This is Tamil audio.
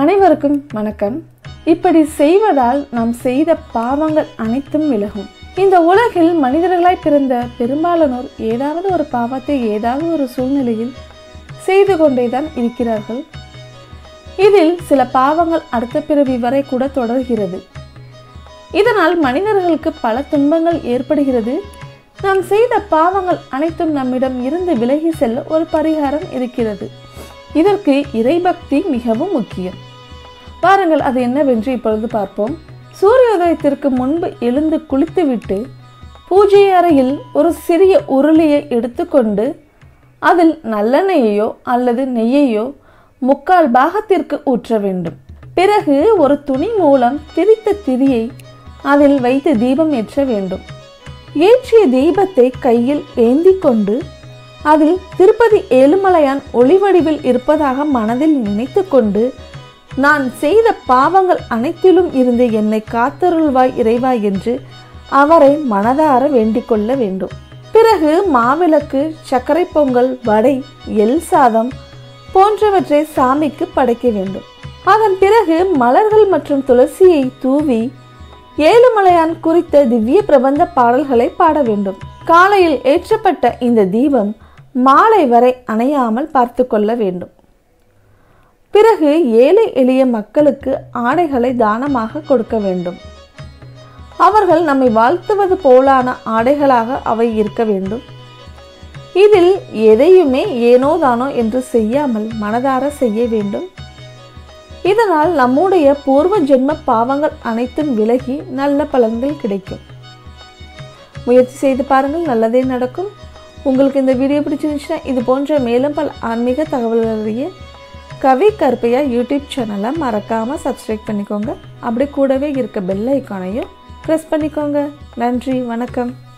அனைவருக்கும் வணக்கம் இப்படி செய்வதால் நாம் செய்த பாவங்கள் அனைத்தும் விலகும் இந்த உலகில் மனிதர்களாய் பிறந்த பெரும்பாலானோர் ஏதாவது ஒரு பாவத்தை ஏதாவது ஒரு சூழ்நிலையில் செய்து கொண்டேதான் இருக்கிறார்கள் இதில் சில பாவங்கள் அடுத்த பிறவி வரை கூட தொடர்கிறது இதனால் மனிதர்களுக்கு பல துன்பங்கள் ஏற்படுகிறது நாம் செய்த பாவங்கள் அனைத்தும் நம்மிடம் இருந்து விலகி செல்ல ஒரு பரிகாரம் இருக்கிறது இதற்கு இறைபக்தி மிகவும் முக்கியம் பாருங்கள் அது என்னவென்று இப்பொழுது பார்ப்போம் சூரியோதயத்திற்கு முன்பு எழுந்து குளித்துவிட்டு பூஜை அறையில் ஒரு சிறிய உருளியை எடுத்துக்கொண்டு அதில் நல்லெண்ணெயையோ அல்லது நெய்யையோ முக்கால் பாகத்திற்கு ஊற்ற வேண்டும் பிறகு ஒரு துணி மூலம் திரித்த திரியை அதில் வைத்து தீபம் ஏற்ற வேண்டும் ஏற்றிய தீபத்தை கையில் ஏந்தி கொண்டு அதில் திருப்பதி ஏழுமலையான் ஒளிவடிவில் இருப்பதாக மனதில் நினைத்து கொண்டு நான் செய்த பாவங்கள் அனைத்திலும் இருந்து என்னை காத்தருள்வாய் இறைவா என்று அவரை மனதார வேண்டிக் கொள்ள வேண்டும் பிறகு மாவிளக்கு சர்க்கரை பொங்கல் வடை எல் சாதம் போன்றவற்றை சாமிக்கு படைக்க வேண்டும் அதன் பிறகு மலர்கள் மற்றும் துளசியை தூவி ஏழுமலையான் குறித்த திவ்ய பிரபந்த பாடல்களை பாட வேண்டும் காலையில் ஏற்றப்பட்ட இந்த தீபம் மாலை வரை அணையாமல் பார்த்து கொள்ள வேண்டும் பிறகு ஏழை எளிய மக்களுக்கு ஆடைகளை தானமாக கொடுக்க வேண்டும் அவர்கள் நம்மை வாழ்த்துவது போலான ஆடைகளாக அவை இருக்க வேண்டும் இதில் எதையுமே ஏனோ தானோ என்று செய்யாமல் மனதார செய்ய வேண்டும் இதனால் நம்முடைய பூர்வ ஜென்ம பாவங்கள் அனைத்தும் விலகி நல்ல பலன்கள் கிடைக்கும் முயற்சி செய்து பாருங்கள் நல்லதே நடக்கும் உங்களுக்கு இந்த வீடியோ பிடிச்சிருந்துச்சுன்னா இது போன்ற மேலும் பல ஆன்மீக தகவல்கள் அறிய கவி கருப்பையா யூடியூப் சேனலை மறக்காமல் சப்ஸ்கிரைப் பண்ணிக்கோங்க அப்படி கூடவே இருக்க பெல் ஐக்கானையும் ப்ரெஸ் பண்ணிக்கோங்க நன்றி வணக்கம்